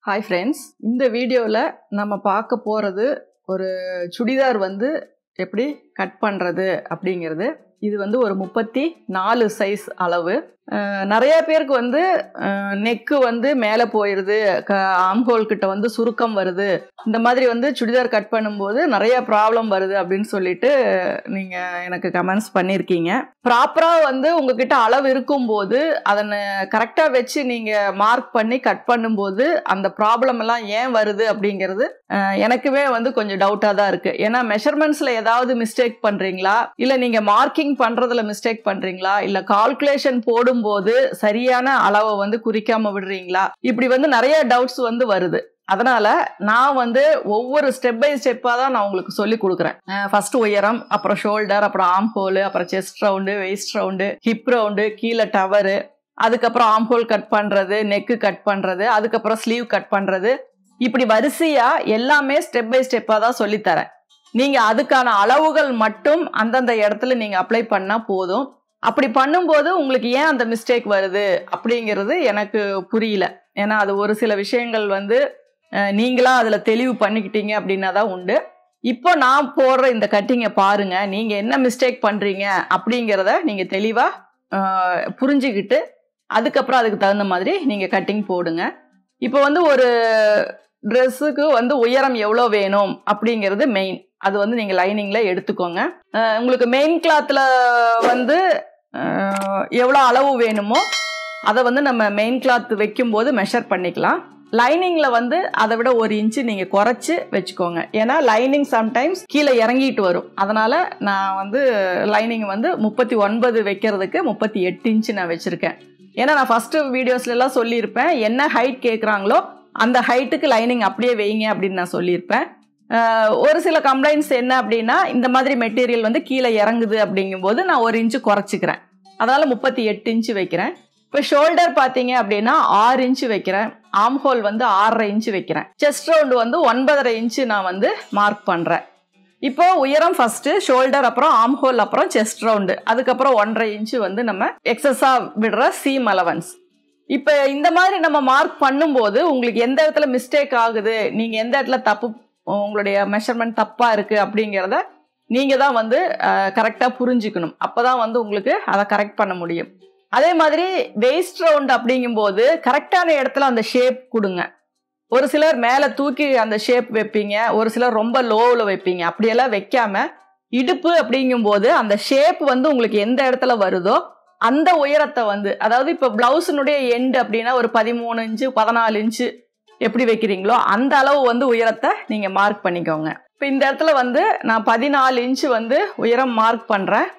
hi friends இந்த வீடியோவில் நம்ம பார்க்க போகிறது ஒரு சுடிதார் வந்து எப்படி கட் பண்ணுறது அப்படிங்கிறது இது வந்து ஒரு முப்பத்தி நாலு சைஸ் அளவு அஹ், நிறைய பேருக்கு வந்து நெக்கு வந்து மேலே போயிடுது க ஆம்ஹோல் கிட்ட வந்து சுருக்கம் வருது இந்த மாதிரி வந்து சுடிதார் கட் பண்ணும்போது நிறைய ப்ராப்ளம் வருது அப்படின்னு சொல்லிட்டு நீங்கள் எனக்கு கமெண்ட்ஸ் பண்ணியிருக்கீங்க ப்ராப்பராக வந்து உங்ககிட்ட அளவு இருக்கும்போது அதனை கரெக்டாக வச்சு நீங்கள் மார்க் பண்ணி கட் பண்ணும்போது அந்த ப்ராப்ளம் எல்லாம் ஏன் வருது அப்படிங்கிறது அஹ், எனக்குமே வந்து கொஞ்சம் டவுட்டாக தான் இருக்குது ஏன்னா மெஷர்மெண்ட்ஸில் ஏதாவது மிஸ்டேக் பண்ணுறீங்களா இல்லை நீங்கள் மார்க்கிங் பண்ணுறதுல மிஸ்டேக் பண்ணுறீங்களா இல்லை கால்குலேஷன் போடும்போது சரியான அளவை வந்து குறிக்காம விடுறீங்களா இப்படி வந்து நிறைய டவுட்ஸ் வந்து வருது அதனால நான் வந்து ஒவ்வொரு ஸ்டெப் பை ஸ்டெப்பாக தான் நான் உங்களுக்கு சொல்லி கொடுக்குறேன் ஃபர்ஸ்ட் உயரம் அப்புறம் ஷோல்டர் அப்புறம் ஆம் ஹோலு அப்புறம் chest round waist round hip round கீழே டவரு அதுக்கப்புறம் ஆம் ஹோல் கட் பண்ணுறது நெக்கு கட் பண்ணுறது அதுக்கப்புறம் ஸ்லீவ் கட் பண்ணுறது இப்படி வரிசையாக எல்லாமே ஸ்டெப் பை ஸ்டெப்பாக தான் சொல்லித்தரேன் நீங்கள் அதுக்கான அளவுகள் மட்டும் அந்தந்த இடத்துல நீங்கள் அப்ளை பண்ணால் போதும் அப்படி பண்ணும்போது உங்களுக்கு ஏன் அந்த மிஸ்டேக் வருது அப்படிங்கிறது எனக்கு புரியல ஏன்னா அது ஒரு சில விஷயங்கள் வந்து அஹ், நீங்களா அதில் தெளிவு பண்ணிக்கிட்டீங்க அப்படின்னா தான் உண்டு இப்போ நான் போடுற இந்த கட்டிங்கை பாருங்க நீங்க என்ன மிஸ்டேக் பண்றீங்க அப்படிங்கிறத நீங்க தெளிவா அஹ், புரிஞ்சுக்கிட்டு அதுக்கப்புறம் அதுக்கு தகுந்த மாதிரி நீங்க கட்டிங் போடுங்க இப்போ வந்து ஒரு ட்ரெஸ்ஸுக்கு வந்து உயரம் எவ்வளோ வேணும் அப்படிங்கிறது மெயின் அது வந்து நீங்கள் லைனிங்கில் எடுத்துக்கோங்க அஹ், உங்களுக்கு மெயின் கிளாத்தில் வந்து அஹ், எவ்வளோ அளவு வேணுமோ அதை வந்து நம்ம மெயின் கிளாத் வைக்கும்போது மெஷர் பண்ணிக்கலாம் லைனிங்கில் வந்து அதை விட ஒரு இன்ச்சு நீங்கள் குறைச்சி வச்சுக்கோங்க ஏன்னா லைனிங் சம்டைம்ஸ் கீழே இறங்கிட்டு வரும் அதனால் நான் வந்து லைனிங் வந்து முப்பத்தி ஒன்பது வைக்கிறதுக்கு முப்பத்தி எட்டு இன்ச்சு நான் வச்சுருக்கேன் ஏன்னா நான் ஃபஸ்ட்டு வீடியோஸ்லாம் சொல்லியிருப்பேன் என்ன ஹைட் கேட்குறாங்களோ அந்த ஹைட்டுக்கு லைனிங் அப்படியே வைங்க அப்படின்னு நான் சொல்லியிருப்பேன் அஹ் ஒரு சில கம்ப்ளைண்ட்ஸ் என்ன அப்படின்னா இந்த மாதிரி மெட்டீரியல் வந்து கீழே இறங்குது அப்படிங்கும்போது நான் ஒரு இன்ச்சு குறைச்சிக்கிறேன் அதனால் முப்பத்தி எட்டு இன்ச்சு வைக்கிறேன் இப்போ ஷோல்டர் பார்த்தீங்க அப்படின்னா ஆறு இன்ச்சு வைக்கிறேன் ஆம் ஹோல் வந்து ஆறரை இன்ச்சு வைக்கிறேன் செஸ்ட் ரவுண்டு வந்து ஒன்பதரை இன்ச்சு நான் வந்து மார்க் பண்ணுறேன் இப்போ உயரம் ஃபர்ஸ்ட் ஷோல்டர் அப்புறம் ஆம் ஹோல் அப்புறம் செஸ்ட் ரவுண்டு அதுக்கப்புறம் ஒன்றரை இன்ச்சு வந்து நம்ம எக்ஸஸாக விடுற சீம் அலவன்ஸ் இப்போ இந்த மாதிரி நம்ம மார்க் பண்ணும்போது உங்களுக்கு எந்த இடத்துல மிஸ்டேக் ஆகுது நீங்கள் எந்த இடத்துல தப்பு உங்களுடைய மெஷர்மெண்ட் தப்பாக இருக்குது அப்படிங்கிறத நீங்கள் தான் வந்து கரெக்டாக புரிஞ்சுக்கணும் அப்போ தான் வந்து உங்களுக்கு அதை கரெக்ட் பண்ண முடியும் அதே மாதிரி வெயிஸ்ட் ரவுண்ட் அப்படிங்கும்போது கரெக்டான இடத்துல அந்த ஷேப் கொடுங்க ஒரு சிலர் மேலே தூக்கி அந்த ஷேப் வைப்பீங்க ஒரு சிலர் ரொம்ப லோவில் வைப்பீங்க அப்படியெல்லாம் வைக்காம இடுப்பு அப்படிங்கும்போது அந்த ஷேப் வந்து உங்களுக்கு எந்த இடத்துல வருதோ அந்த உயரத்தை வந்து அதாவது இப்போ பிளவுஸினுடைய எண்டு அப்படின்னா ஒரு பதிமூணு இன்ச்சு பதினாலு இன்ச்சு எப்படி வைக்கிறீங்களோ அந்த அளவு வந்து உயரத்தை நீங்கள் மார்க் பண்ணிக்கோங்க இப்போ இந்த இடத்துல வந்து நான் பதினாலு இன்ச்சு வந்து உயரம் மார்க் பண்ணுறேன்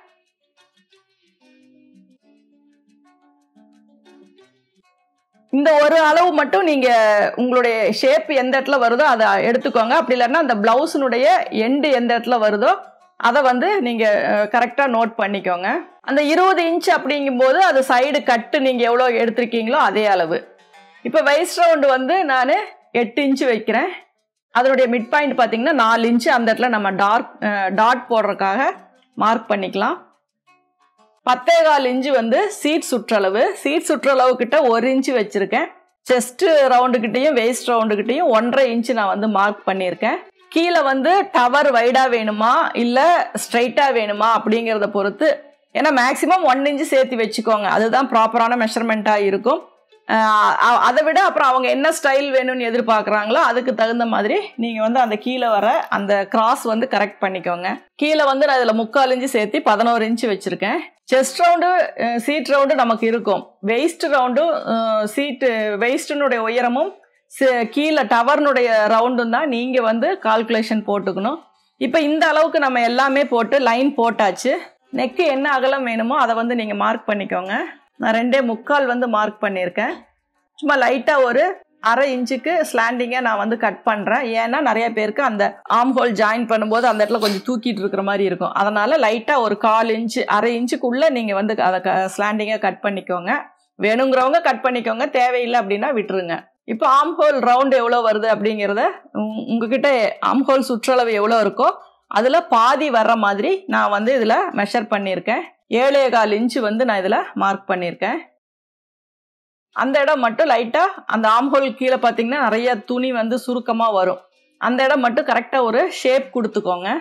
இந்த ஒரு அளவு மட்டும் நீங்கள் உங்களுடைய ஷேப் எந்த இடத்துல வருதோ அதை எடுத்துக்கோங்க அப்படி இல்லைன்னா அந்த பிளவுஸினுடைய எண்டு எந்த இடத்துல வருதோ அதை வந்து நீங்கள் கரெக்டாக நோட் பண்ணிக்கோங்க அந்த இருபது இன்ச் அப்படிங்கும்போது அது சைடு கட்டு நீங்கள் எவ்வளோ எடுத்திருக்கீங்களோ அதே அளவு இப்போ வைஸ்ட் ரவுண்டு வந்து நான் எட்டு இன்ச்சு வைக்கிறேன் அதனுடைய மிட் பாயிண்ட் பார்த்தீங்கன்னா நாலு இன்ச்சு அந்த இடத்துல நம்ம டார்க் டாட் போடுறதுக்காக மார்க் பண்ணிக்கலாம் பத்தே கால் இன்ச்சு வந்து சீட் சுற்றளவு சீட் சுற்றளவு கிட்ட ஒரு இன்ச்சு வச்சுருக்கேன் செஸ்ட் ரவுண்டுக்கிட்டையும் வெயிஸ்ட் ரவுண்டுக்கிட்டையும் ஒன்றரை இன்ச்சு நான் வந்து மார்க் பண்ணியிருக்கேன் கீழே வந்து டவர் வைடாக வேணுமா இல்லை ஸ்ட்ரைட்டாக வேணுமா அப்படிங்கிறத பொறுத்து ஏன்னா மேக்ஸிமம் ஒன் இன்ச்சு சேர்த்து வச்சுக்கோங்க அதுதான் ப்ராப்பரான மெஷர்மெண்ட்டாக இருக்கும் அஹ் அ- அதை விட அப்புறம் அவங்க என்ன ஸ்டைல் வேணும்னு எதிர்பார்க்குறாங்களோ அதுக்கு தகுந்த மாதிரி நீங்கள் வந்து அந்த கீழே வர அந்த கிராஸ் வந்து கரெக்ட் பண்ணிக்கோங்க கீழே வந்து நான் இதில் முக்கால் இன்ச்சு சேர்த்து பதினோரு இன்ச்சு வச்சுருக்கேன் செஸ்ட் ரவுண்டு சீட் ரவுண்டு நமக்கு இருக்கும் வெயிஸ்ட் ரவுண்டும் சீட்டு வெயிஸ்டினுடைய உயரமும் சி- கீழே டவர்னுடைய ரவுண்டும் தான் நீங்கள் வந்து கால்குலேஷன் போட்டுக்கணும் இப்போ இந்த அளவுக்கு நம்ம எல்லாமே போட்டு லைன் போட்டாச்சு நெக்கு என்ன அகலம் வேணுமோ அதை வந்து நீங்கள் மார்க் பண்ணிக்கோங்க நான் ரெண்டே முக்கால் வந்து மார்க் பண்ணியிருக்கேன் சும்மா லைட்டாக ஒரு அரை இன்ச்சுக்கு ஸ்லாண்டிங்காக நான் வந்து கட் பண்ணுறேன் ஏன்னா நிறைய பேருக்கு அந்த ஆம் ஹோல் ஜாயின் பண்ணும்போது அந்த இடத்துல கொஞ்சம் தூக்கிட்டு இருக்கிற மாதிரி இருக்கும் அதனால் லைட்டாக ஒரு கால் இன்ச்சு அரை இன்ச்சுக்குள்ளே நீங்கள் வந்து அதை க ஸ்லாண்டிங்காக கட் பண்ணிக்கோங்க வேணுங்கிறவங்க கட் பண்ணிக்கோங்க தேவையில்லை அப்படின்னா விட்டுருங்க இப்போ ஆம் ஹோல் ரவுண்ட் எவ்வளோ வருது அப்படிங்கிறத உங்- உங்ககிட்ட ஆம் ஹோல் சுற்றளவு எவ்வளோ இருக்கோ அதில் பாதி வர்ற மாதிரி நான் வந்து இதில் மெஷர் பண்ணியிருக்கேன் ஏழே கால் இன்ச்சு வந்து நான் இதில் மார்க் பண்ணியிருக்கேன் அந்த இடம் மட்டும் லைட்டாக அந்த ஆம்ஹோல் கீழே பார்த்தீங்கன்னா நிறைய துணி வந்து சுருக்கமாக வரும் அந்த இடம் மட்டும் கரெக்டாக ஒரு ஷேப் கொடுத்துக்கோங்க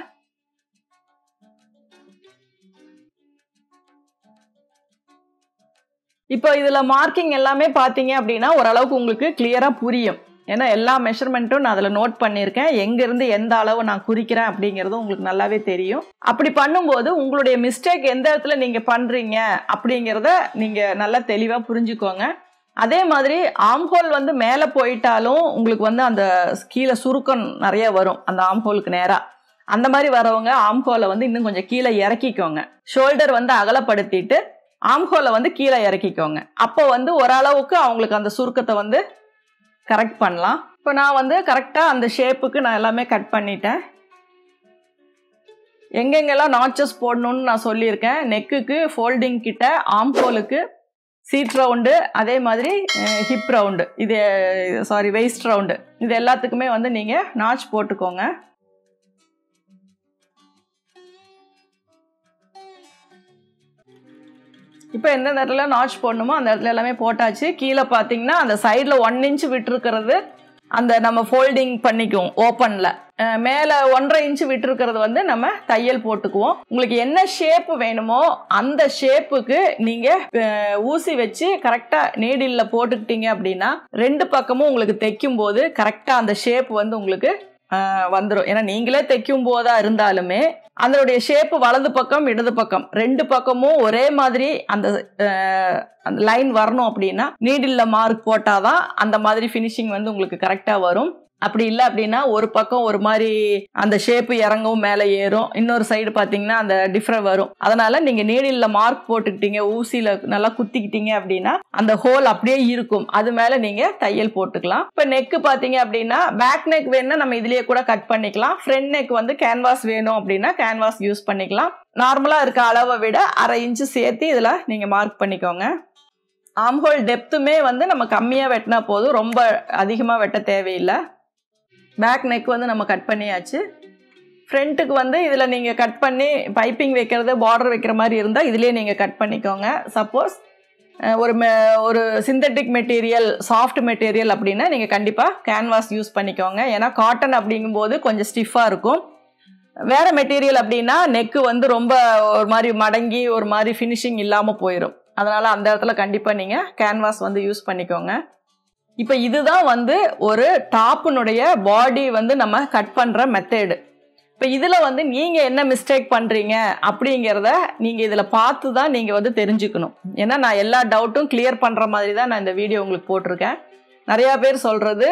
இப்போ இதில் மார்க்கிங் எல்லாமே பார்த்தீங்க அப்படின்னா ஓரளவுக்கு உங்களுக்கு கிளியராக புரியும் ஏன்னா எல்லா மெஷர்மெண்ட்டும் நான் அதில் நோட் பண்ணியிருக்கேன் எங்கேருந்து எந்த அளவு நான் குறிக்கிறேன் அப்படிங்கிறது உங்களுக்கு நல்லாவே தெரியும் அப்படி பண்ணும்போது உங்களுடைய மிஸ்டேக் எந்த இடத்துல நீங்கள் பண்ணுறீங்க அப்படிங்கிறத நீங்கள் நல்லா தெளிவாக புரிஞ்சுக்கோங்க அதே மாதிரி ஆம்ஹோல் வந்து மேலே போயிட்டாலும் உங்களுக்கு வந்து அந்த கீழே சுருக்கம் நிறைய வரும் அந்த ஆம்ஹோலுக்கு நேராக அந்த மாதிரி வரவங்க ஆம்ஹோலை வந்து இன்னும் கொஞ்சம் கீழே இறக்கிக்கோங்க ஷோல்டர் வந்து அகலப்படுத்திட்டு ஆம்ஹோலை வந்து கீழே இறக்கிக்கோங்க அப்போ வந்து ஓரளவுக்கு அவங்களுக்கு அந்த சுருக்கத்தை வந்து கரெக்ட் பண்ணலாம் இப்போ நான் வந்து கரெக்டாக அந்த ஷேப்புக்கு நான் எல்லாமே கட் பண்ணிட்டேன் எங்கெங்கெல்லாம் நாச்சஸ் போடணும்னு நான் சொல்லியிருக்கேன் நெக்குக்கு ஃபோல்டிங் கிட்ட ஆம்ஹோலுக்கு சீட் ரவுண்டு அதே மாதிரி ஹிப் ரவுண்டு இது சாரி வெயிஸ்ட் ரவுண்டு இது எல்லாத்துக்குமே வந்து நீங்கள் நாச் போட்டுக்கோங்க இப்போ எந்த இடத்துல நாச் போடணுமோ அந்த இடத்துல எல்லாமே போட்டாச்சு கீழே பார்த்தீங்கன்னா அந்த சைடில் ஒன் இன்ச் விட்டுருக்கிறது அந்த நம்ம ஃபோல்டிங் பண்ணிக்குவோம் ஓப்பனில் மேலே ஒன்றரை இன்ச்சு விட்டுருக்கிறது வந்து நம்ம தையல் போட்டுக்குவோம் உங்களுக்கு என்ன ஷேப்பு வேணுமோ அந்த ஷேப்புக்கு நீங்கள் ஊசி வச்சு கரெக்டாக நீடிலில் போட்டுக்கிட்டீங்க அப்படின்னா ரெண்டு பக்கமும் உங்களுக்கு தைக்கும் போது கரெக்டாக அந்த ஷேப் வந்து உங்களுக்கு வந்துடும் ஏன்னா நீங்களே தைக்கும் போதா இருந்தாலுமே அதனுடைய ஷேப்பு வலது பக்கம் இடது பக்கம் ரெண்டு பக்கமும் ஒரே மாதிரி அந்த அந்த லைன் வரணும் அப்படின்னா நீடில்ல மார்க் போட்டாதான் அந்த மாதிரி ஃபினிஷிங் வந்து உங்களுக்கு கரெக்டாக வரும் அப்படி இல்லை அப்படின்னா ஒரு பக்கம் ஒரு மாதிரி அந்த ஷேப்பு இறங்கவும் மேலே ஏறும் இன்னொரு சைடு பார்த்தீங்கன்னா அந்த டிஃப்ரெண்ட் வரும் அதனால நீங்கள் நீடிலில் மார்க் போட்டுக்கிட்டீங்க ஊசியில் நல்லா குத்திக்கிட்டீங்க அப்படின்னா அந்த ஹோல் அப்படியே இருக்கும் அது மேலே நீங்கள் தையல் போட்டுக்கலாம் இப்போ நெக்கு பார்த்தீங்க அப்படின்னா பேக் நெக் வேணும்னா நம்ம இதுலேயே கூட கட் பண்ணிக்கலாம் ஃப்ரண்ட் நெக் வந்து கேன்வாஸ் வேணும் அப்படின்னா கேன்வாஸ் யூஸ் பண்ணிக்கலாம் நார்மலாக இருக்க அளவை விட அரை இன்ச்சு சேர்த்து இதில் நீங்கள் மார்க் பண்ணிக்கோங்க ஆம்ஹோல் டெப்த்துமே வந்து நம்ம கம்மியாக வெட்டினா போதும் ரொம்ப அதிகமாக வெட்ட தேவையில்லை பேக் நெக் வந்து நம்ம கட் பண்ணியாச்சு ஃப்ரண்ட்டுக்கு வந்து இதில் நீங்கள் கட் பண்ணி பைப்பிங் வைக்கிறது பார்டர் வைக்கிற மாதிரி இருந்தால் இதுலேயே நீங்கள் கட் பண்ணிக்கோங்க சப்போஸ் ஒரு மெ ஒரு சிந்தட்டிக் மெட்டீரியல் சாஃப்ட் மெட்டீரியல் அப்படின்னா நீங்கள் கண்டிப்பாக கேன்வாஸ் யூஸ் பண்ணிக்கோங்க ஏன்னா காட்டன் அப்படிங்கும்போது கொஞ்சம் ஸ்டிஃபாக இருக்கும் வேறு மெட்டீரியல் அப்படின்னா நெக்கு வந்து ரொம்ப ஒரு மாதிரி மடங்கி ஒரு மாதிரி ஃபினிஷிங் இல்லாமல் போயிடும் அதனால் அந்த இடத்துல கண்டிப்பாக நீங்கள் கேன்வாஸ் வந்து யூஸ் பண்ணிக்கோங்க இப்போ இதுதான் வந்து ஒரு டாப்புனுடைய பாடி வந்து நம்ம கட் பண்ணுற மெத்தேடு இப்போ இதில் வந்து நீங்கள் என்ன மிஸ்டேக் பண்ணுறீங்க அப்படிங்கிறத நீங்கள் இதில் பார்த்து தான் நீங்கள் வந்து தெரிஞ்சுக்கணும் ஏன்னா நான் எல்லா டவுட்டும் கிளியர் பண்ணுற மாதிரி தான் நான் இந்த வீடியோ உங்களுக்கு போட்டிருக்கேன் நிறையா பேர் சொல்கிறது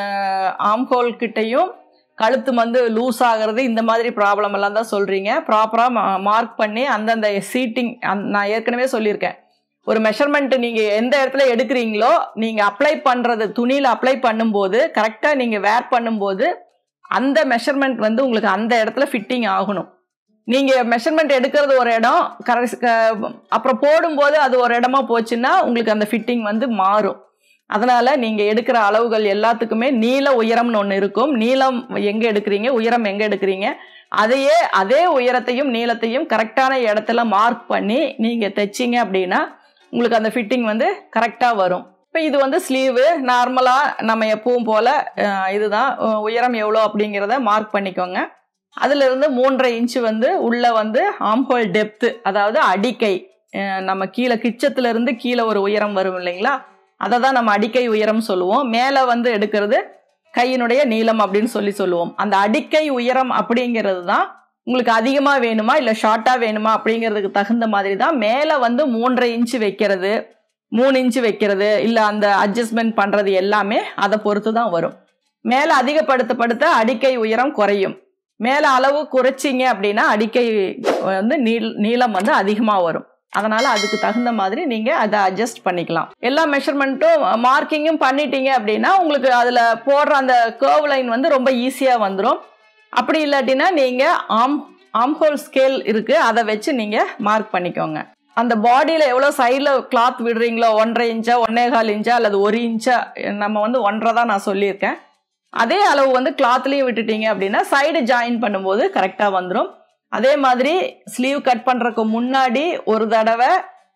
ஆம்ஹோல் கிட்டையும் கழுத்து வந்து லூஸ் ஆகிறது இந்த மாதிரி ப்ராப்ளம் எல்லாம் தான் சொல்கிறீங்க ப்ராப்பராக மார்க் பண்ணி அந்தந்த சீட்டிங் அந் நான் ஏற்கனவே சொல்லியிருக்கேன் ஒரு மெஷர்மெண்ட் நீங்கள் எந்த இடத்துல எடுக்கிறீங்களோ நீங்கள் அப்ளை பண்ணுறது துணியில் அப்ளை பண்ணும்போது கரெக்டாக நீங்கள் வேர் பண்ணும்போது அந்த மெஷர்மெண்ட் வந்து உங்களுக்கு அந்த இடத்துல ஃபிட்டிங் ஆகணும் நீங்கள் மெஷர்மெண்ட் எடுக்கிறது ஒரு இடம் கரெக்ட் அப்புறம் போடும்போது அது ஒரு இடமா போச்சுன்னா உங்களுக்கு அந்த ஃபிட்டிங் வந்து மாறும் அதனால் நீங்கள் எடுக்கிற அளவுகள் எல்லாத்துக்குமே நீள உயரம்னு ஒன்று இருக்கும் நீளம் எங்கே எடுக்கிறீங்க உயரம் எங்கே எடுக்கிறீங்க அதையே அதே உயரத்தையும் நீளத்தையும் கரெக்டான இடத்துல மார்க் பண்ணி நீங்கள் தைச்சிங்க அப்படின்னா உங்களுக்கு அந்த ஃபிட்டிங் வந்து கரெக்டாக வரும் இப்போ இது வந்து ஸ்லீவு நார்மலாக நம்ம எப்பவும் போல் இதுதான் உயரம் எவ்வளோ அப்படிங்கிறத மார்க் பண்ணிக்கோங்க அதிலிருந்து மூன்றரை இன்ச்சு வந்து உள்ளே வந்து ஆம்ஹோல் டெப்த்து அதாவது அடிக்கை நம்ம கீழே கிச்சத்துலேருந்து கீழே ஒரு உயரம் வரும் இல்லைங்களா அதை தான் நம்ம அடிக்கை உயரம் சொல்லுவோம் மேலே வந்து எடுக்கிறது கையினுடைய நீளம் அப்படின்னு சொல்லி சொல்லுவோம் அந்த அடிக்கை உயரம் அப்படிங்கிறது தான் உங்களுக்கு அதிகமாக வேணுமா இல்லை ஷார்ட்டாக வேணுமா அப்படிங்கிறதுக்கு தகுந்த மாதிரி தான் மேலே வந்து மூன்றரை இன்ச்சு வைக்கிறது மூணு இன்ச்சு வைக்கிறது இல்லை அந்த அட்ஜஸ்ட்மெண்ட் பண்ணுறது எல்லாமே அதை பொறுத்து தான் வரும் மேலே அதிகப்படுத்தப்படுத்த அடிக்கை உயரம் குறையும் மேலே அளவு குறைச்சிங்க அப்படின்னா அடிக்கை வந்து நீள் நீளம் வந்து அதிகமாக வரும் அதனால் அதுக்கு தகுந்த மாதிரி நீங்கள் அதை அட்ஜஸ்ட் பண்ணிக்கலாம் எல்லா மெஷர்மெண்ட்டும் மார்க்கிங்கும் பண்ணிட்டீங்க அப்படின்னா உங்களுக்கு அதில் போடுற அந்த கேர்வ் லைன் வந்து ரொம்ப ஈஸியாக வந்துடும் அப்படி இல்லாட்டினா நீங்கள் ஆம் ஆம்ஹோல் ஸ்கேல் இருக்குது அதை வச்சு நீங்கள் மார்க் பண்ணிக்கோங்க அந்த பாடியில் எவ்வளோ சைடில் கிளாத் விடுறீங்களோ ஒன்றரை இன்ச்சா ஒன்னே கால் இன்ச்சா அல்லது ஒரு இன்ச்சா நம்ம வந்து ஒன்றரை தான் நான் சொல்லியிருக்கேன் அதே அளவு வந்து கிளாத்லேயும் விட்டுட்டீங்க அப்படின்னா சைடு ஜாயின் பண்ணும்போது கரெக்டாக வந்துடும் அதே மாதிரி ஸ்லீவ் கட் பண்ணுறதுக்கு முன்னாடி ஒரு தடவை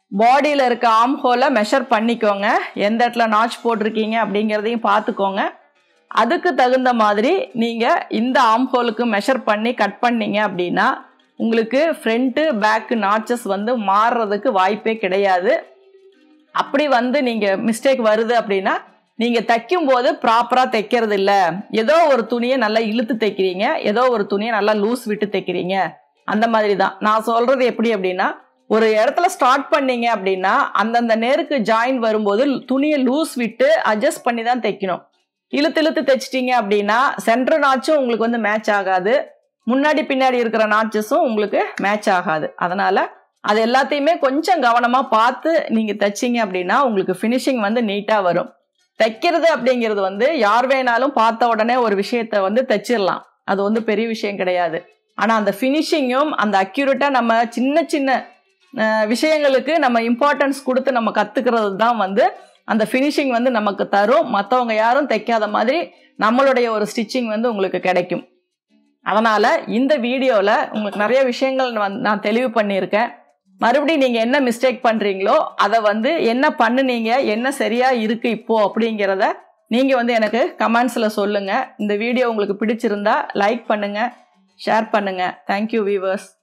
பாடியில் இருக்க ஆம் ஹோலை மெஷர் பண்ணிக்கோங்க எந்த இடத்துல நாச் போட்டிருக்கீங்க அப்படிங்கிறதையும் பார்த்துக்கோங்க அதுக்கு தகுந்த மாதிரி நீங்கள் இந்த ஆம் ஹோலுக்கு மெஷர் பண்ணி கட் பண்ணீங்க அப்படின்னா உங்களுக்கு ஃப்ரண்ட்டு பேக்கு நாச்சஸ் வந்து மாறுறதுக்கு வாய்ப்பே கிடையாது அப்படி வந்து நீங்கள் மிஸ்டேக் வருது அப்படின்னா நீங்கள் தைக்கும்போது ப்ராப்பராக தைக்கிறது இல்லை ஏதோ ஒரு துணியை நல்லா இழுத்து தைக்கிறீங்க ஏதோ ஒரு துணியை நல்லா லூஸ் விட்டு தைக்கிறீங்க அந்த மாதிரி தான் நான் சொல்கிறது எப்படி அப்படின்னா ஒரு இடத்துல ஸ்டார்ட் பண்ணீங்க அப்படின்னா அந்தந்த நேருக்கு ஜாயின் வரும்போது துணியை லூஸ் விட்டு அட்ஜஸ்ட் பண்ணி தான் தைக்கணும் இழுத்து இழுத்து தைச்சிட்டிங்க அப்படின்னா சென்டர் நாச்சும் உங்களுக்கு வந்து மேட்ச் ஆகாது முன்னாடி பின்னாடி இருக்கிற நாச்சஸும் உங்களுக்கு மேட்ச் ஆகாது அதனால் அது எல்லாத்தையுமே கொஞ்சம் கவனமாக பார்த்து நீங்கள் தைச்சிங்க அப்படின்னா உங்களுக்கு ஃபினிஷிங் வந்து நீட்டாக வரும் தைக்கிறது அப்படிங்கிறது வந்து யார் வேணாலும் பார்த்த உடனே ஒரு விஷயத்த வந்து தைச்சிடலாம் அது வந்து பெரிய விஷயம் கிடையாது ஆனால் அந்த ஃபினிஷிங்கும் அந்த அக்யூரேட்டாக நம்ம சின்ன சின்ன விஷயங்களுக்கு நம்ம இம்பார்ட்டன்ஸ் கொடுத்து நம்ம கற்றுக்கிறது தான் வந்து அந்த ஃபினிஷிங் வந்து நமக்கு தரும் மற்றவங்க யாரும் தைக்காத மாதிரி நம்மளுடைய ஒரு ஸ்டிச்சிங் வந்து உங்களுக்கு கிடைக்கும் அதனால் இந்த வீடியோவில் உங்களுக்கு நிறைய விஷயங்கள் வந்து நான் தெளிவு பண்ணியிருக்கேன் மறுபடியும் நீங்கள் என்ன மிஸ்டேக் பண்ணுறீங்களோ அதை வந்து என்ன பண்ணுனீங்க என்ன சரியாக இருக்குது இப்போது அப்படிங்கிறத நீங்கள் வந்து எனக்கு கமெண்ட்ஸில் சொல்லுங்கள் இந்த வீடியோ உங்களுக்கு பிடிச்சிருந்தா லைக் பண்ணுங்கள் ஷேர் பண்ணுங்கள் தேங்க்யூ வீவர்ஸ்